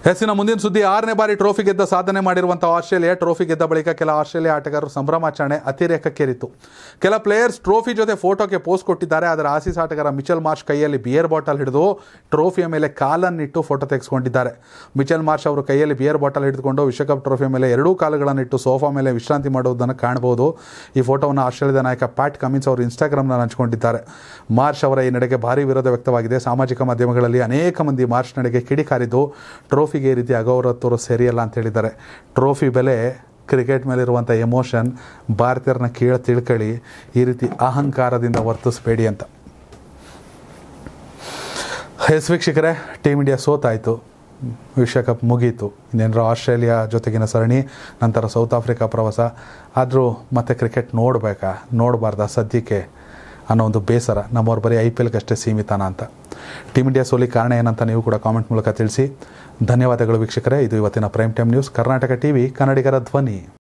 ಹೆಸಿನ ಮುಂದಿನ ಸುದ್ದಿ ಆರನೇ ಬಾರಿ ಟ್ರೋಫಿ ಗೆದ್ದ ಸಾಧನೆ ಮಾಡಿರುವಂಥ ಆಸ್ಟ್ರೇಲಿಯಾ ಟ್ರೋಫಿ ಗೆದ್ದ ಬಳಿಕ ಕೆಲ ಆಸ್ಟ್ರೇಲಿಯಾ ಆಟಗಾರರು ಸಂಭ್ರಮಾಚರಣೆ ಅತಿರೇಕಕ್ಕೇರಿತು ಕೆಲ ಪ್ಲೇಯರ್ಸ್ ಟ್ರೋಫಿ ಜೊತೆ ಫೋಟೋಗೆ ಪೋಸ್ಟ್ ಕೊಟ್ಟಿದ್ದಾರೆ ಆದರೆ ಆಸೀಸ್ ಆಟಗಾರ ಮಿಚೆಲ್ ಮಾರ್ಚ್ ಕೈಯಲ್ಲಿ ಬಿಯರ್ ಬಾಟಲ್ ಹಿಡಿದು ಟ್ರೋಫಿಯ ಮೇಲೆ ಕಾಲನ್ನಿಟ್ಟು ಫೋಟೋ ತೆಗೆಸ್ಕೊಂಡಿದ್ದಾರೆ ಮಿಚೆಲ್ ಮಾರ್ಚ್ ಅವರು ಕೈಯಲ್ಲಿ ಬಿಯರ್ ಬಾಟಲ್ ಹಿಡಿದುಕೊಂಡು ವಿಶ್ವಕಪ್ ಟ್ರೋಫಿಯ ಮೇಲೆ ಎರಡೂ ಕಾಲುಗಳನ್ನಿಟ್ಟು ಸೋಫಾ ಮೇಲೆ ವಿಶ್ರಾಂತಿ ಮಾಡುವುದನ್ನು ಕಾಣಬಹುದು ಈ ಫೋಟೋವನ್ನು ಆಸ್ಟ್ರೇಲಿಯಾದ ನಾಯಕ ಪ್ಯಾಟ್ ಕಮಿನ್ಸ್ ಅವರು ಇನ್ಸ್ಟಾಗ್ರಾಮ್ನಲ್ಲಿ ಹಂಚಿಕೊಂಡಿದ್ದಾರೆ ಮಾರ್ಚ್ ಅವರ ಈ ನಡೆಗೆ ಭಾರಿ ವಿರೋಧ ವ್ಯಕ್ತವಾಗಿದೆ ಸಾಮಾಜಿಕ ಮಾಧ್ಯಮಗಳಲ್ಲಿ ಅನೇಕ ಮಂದಿ ಮಾರ್ಚ್ ನಡೆಗೆ ಕಿಡಿಕಾರಿದ್ದು ಟ್ರೋಫಿಗೆ ಈ ರೀತಿ ಅಗೌರವ ತೋರೋ ಸರಿಯಲ್ಲ ಅಂತ ಹೇಳಿದ್ದಾರೆ ಟ್ರೋಫಿ ಬೆಲೆ ಕ್ರಿಕೆಟ್ ಮೇಲಿರುವಂಥ ಎಮೋಷನ್ ಭಾರತೀಯರನ್ನ ಕೀಳ ತಿಳ್ಕೊಳ್ಳಿ ಈ ರೀತಿ ಅಹಂಕಾರದಿಂದ ವರ್ತಿಸಬೇಡಿ ಅಂತ ಎಸ್ ವೀಕ್ಷಕರೇ ಟೀಮ್ ಇಂಡಿಯಾ ಸೋತಾಯಿತು ವಿಶ್ವಕಪ್ ಮುಗೀತು ಇನ್ನೇನರ ಆಸ್ಟ್ರೇಲಿಯಾ ಜೊತೆಗಿನ ಸರಣಿ ನಂತರ ಸೌತ್ ಆಫ್ರಿಕಾ ಪ್ರವಾಸ ಆದರೂ ಮತ್ತೆ ಕ್ರಿಕೆಟ್ ನೋಡಬೇಕಾ ನೋಡಬಾರ್ದಾ ಸದ್ಯಕ್ಕೆ ಅನ್ನೋ ಒಂದು ಬೇಸರ ನಮ್ಮವ್ರ ಬರೀ ಐ ಪಿ ಎಲ್ಗಷ್ಟೇ ಸೀಮಿತನ ಅಂತ ಟೀಮ್ ಇಂಡಿಯಾ ಸೋಲಿ ಕಾರಣ ಏನಂತ ನೀವು ಕೂಡ ಕಾಮೆಂಟ್ ಮೂಲಕ ತಿಳಿಸಿ ಧನ್ಯವಾದಗಳು ವೀಕ್ಷಕರೇ ಇದು ಇವತ್ತಿನ prime time news Karnataka TV ಕನ್ನಡಿಗರ ಧ್ವನಿ